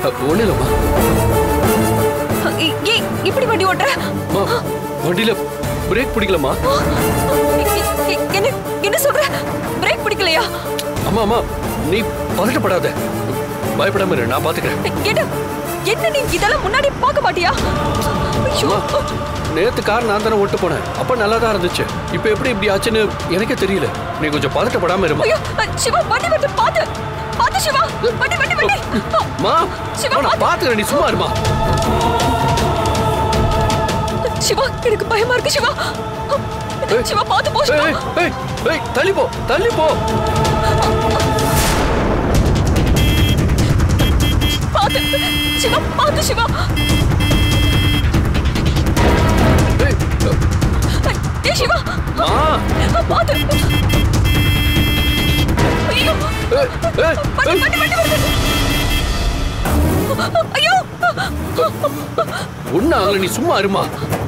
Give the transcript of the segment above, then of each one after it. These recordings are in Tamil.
ஒண்ணு இல்லம்மா இ- ஏய் இப்படி வண்டி ஓட்டுற அம்மா, வண்டியில பிரேக் பிடிக்கலம்மா இ- இ- இ- என்ன என்ன சொல்ற பிரேக் பிடிக்கலையா அம்மா அம்மா நீ பதட்டப்படாத பயப்படாம இரு நான் பாத்துக்கிறேன் என்ன என்ன நீ இதெல்லாம் முன்னாடி பார்க்க மாட்டியா ஐயோ அம்மா நேத்து கார் நான் தானே ஓட்டு போனேன் அப்ப நல்லா தான் இருந்துச்சு இப்போ எப்படி இப்படி ஆச்சுன்னு எனக்கே தெரியல நீ கொஞ்சம் பதட்டப்படாம இருமா ஐயோ சிவா வண்டி வந்து பாத்து பாத்து சிவா வண்டி வண்டி வண்டி மா சிவா, நான் பாத்து. பாத்துக்கிறேன் நீ சும்மா இருமா சிவா எனக்கு பயமா இருக்கு சிவா ஏய். சிவா பாத்து போ சிவா ஏய் ஏய் ஏய் தள்ளி போ தள்ளி போ பாத்து சிவா பாத்து சிவா ஏய் ஏய் சிவா மா பாத்து ஐயோ ஏய் ஏய் வண்டி ஏய் வண்டி வண்டி வருது ஐயோ ஒண்ணு ஆகல நீ சும்மா இருமா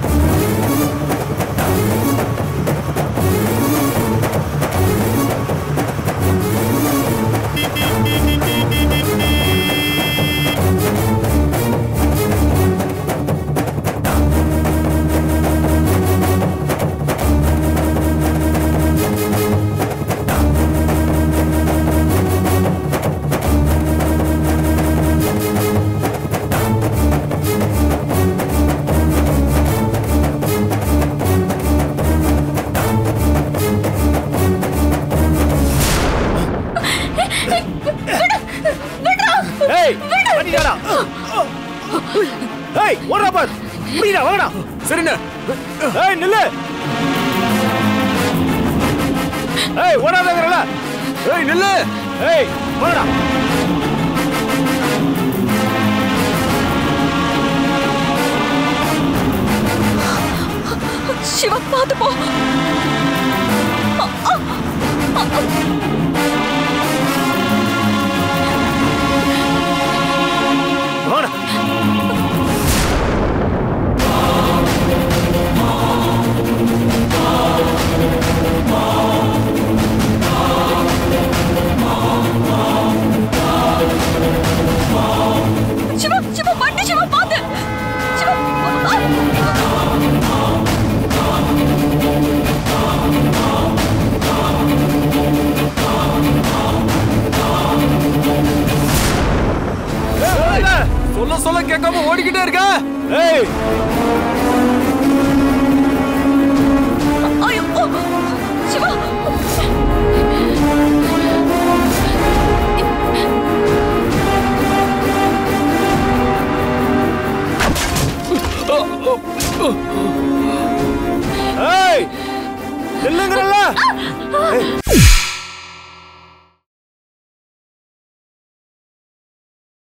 ஏய் பண்ணிடா ஏய் ஓடுறா பார் முடிடா வாடா சரிண்ணே ஏய் நில்லு ஏய் ஓடாதங்கறல ஏய் நில்லு ஏய் வாடா சிவா பாத்து போ வாடா சிவா சிவா வண்டி சிவா பாத்து சிவா ஆ! ஏய் சொல்ல சொல்ல கேட்காம ஓடிக்கிட்டே இருக்க ஏய் ஐயோ ஓ! சிவா ஏய் நில்லுங்கறல ஏய்